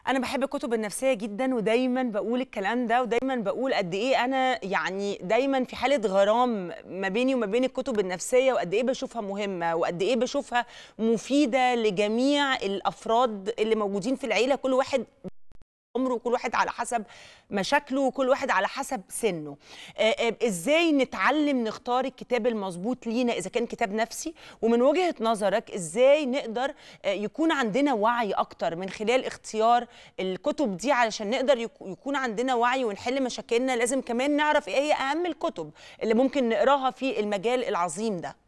انا بحب الكتب النفسيه جدا ودايما بقول الكلام ده ودايما بقول قد ايه انا يعني دايما في حاله غرام ما بيني وما بين الكتب النفسيه وقد ايه بشوفها مهمه وقد ايه بشوفها مفيده لجميع الافراد اللي موجودين في العيله كل واحد عمره وكل واحد على حسب مشاكله وكل واحد على حسب سنه آه، آه، ازاي نتعلم نختار الكتاب المظبوط لينا اذا كان كتاب نفسي ومن وجهة نظرك ازاي نقدر آه، يكون عندنا وعي اكتر من خلال اختيار الكتب دي علشان نقدر يك- يكون عندنا وعي ونحل مشاكلنا لازم كمان نعرف ايه هي اهم الكتب اللي ممكن نقراها في المجال العظيم ده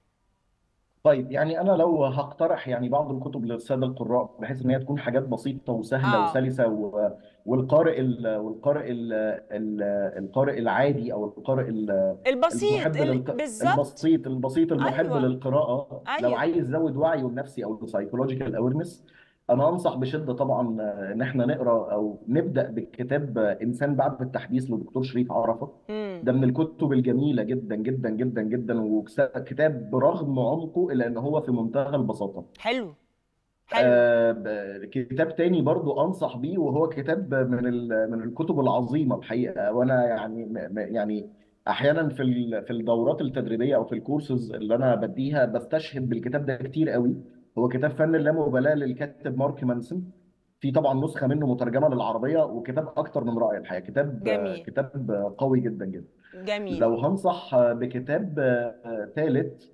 طيب يعني انا لو هقترح يعني بعض الكتب للساده القراء بحيث ان هي تكون حاجات بسيطه وسهله اه وسلسه و... والقارئ ال... والقارئ ال... ال... القارئ العادي او القارئ ال... البسيط المحب ال... للق... بالظبط البسيط البسيط المحب ايوه للقراءه لو ايوه عايز يزود وعيه النفسي او السايكولوجيكال اويرنس انا انصح بشده طبعا ان احنا نقرا او نبدا بكتاب انسان بعد التحديث لدكتور شريف عرفه امم ده من الكتب الجميلة جدا جدا جدا جدا وكتاب برغم عمقه إلا إن هو في منتهى البساطة حلو حلو آه ب- كتاب تاني برضو أنصح بيه وهو كتاب من ال- من الكتب العظيمة الحقيقة وأنا يعني م- م- يعني أحيانا في ال- في الدورات التدريبية أو في الكورسز اللي أنا بديها بستشهد بالكتاب ده كتير قوي هو كتاب فن اللامبالاة للكاتب مارك مانسون في طبعا نسخة منه مترجمة للعربية وكتاب أكتر من رائع الحقيقة كتاب جميل كتاب قوي جدا جدا جميل لو هنصح بكتاب ثالث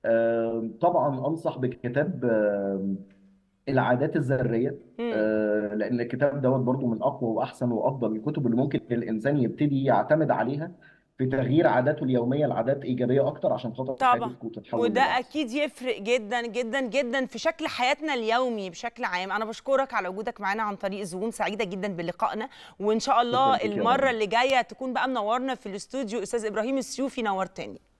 طبعا انصح بكتاب آه، العادات الذريه امم آه، لان الكتاب دوت برضو من اقوى واحسن وافضل الكتب اللي ممكن الانسان يبتدي يعتمد عليها في تغيير عاداته اليوميه لعادات ايجابيه اكتر عشان خاطر طبعا حياته تتحول وده للاحسن اكيد يفرق جدا جدا جدا في شكل حياتنا اليومي بشكل عام انا بشكرك على وجودك معانا عن طريق زوم سعيده جدا بلقائنا وان شاء الله شكرا لك يا المره رنا اللي جايه تكون بقى منورنا في الاستوديو استاذ ابراهيم السيوفي نورتني